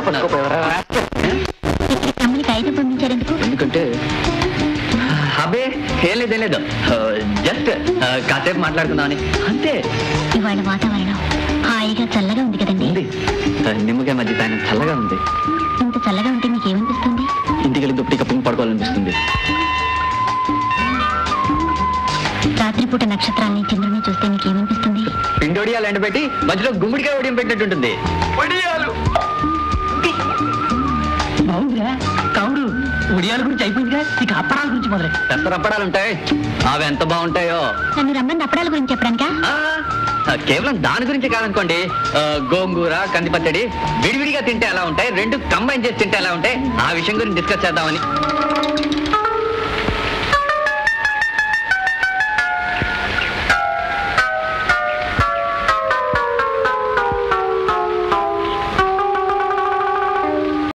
పట్టుకోపోయావరా ఇక్కడ కమ్మని కాగితం పంపించారెందుకు ఎందుకంటే అబ్బే ఏం లేదు ఏం లేదు జస్ట్ కాసేపు మాట్లాడుకుందామని అంతే ఇవాళ వాతావరణం హాయిగా చల్లగా ఉంది కదండి ఉంది ఆ, నిమ్మకాయ మధ్య తాగిన చల్లగా ఉంది ఇంత చల్లగా ఉంటే మీకు ఏమనిపిస్తుంది ఇంటికి వెళ్ళి దుప్పటి కప్పుని పడుకోవాలనిపిస్తుంది రాత్రిపూట నక్షత్రాలని చంద్రుని చూస్తే మీకు ఏమనిపిస్తుంది పిండోడియాలు ఎండబెట్టి మధ్యలో గుమ్మడికాయ ఒడియం పెట్టినట్టుంటుంది బాగుందిరా కౌడు ఉడియాల గురించి అయిపోయిందిగా ఇక అప్పడాల గురించి మొదలై పెసరప్పడాలు ఉంటాయి అవి ఎంత బాగుంటాయో నన్ను రమ్మని అప్పడాల గురించి చెప్పడానికా ఆ, కేవలం దాని గురించి కాదనుకోండి ఆ, గోంగూర కంది పచ్చడి విడివిడిగా తింటే ఎలా ఉంటాయి రెండు కంబైన్ చేసి తింటే ఎలా ఉంటాయి ఆ విషయం గురించి డిస్కస్ చేద్దామని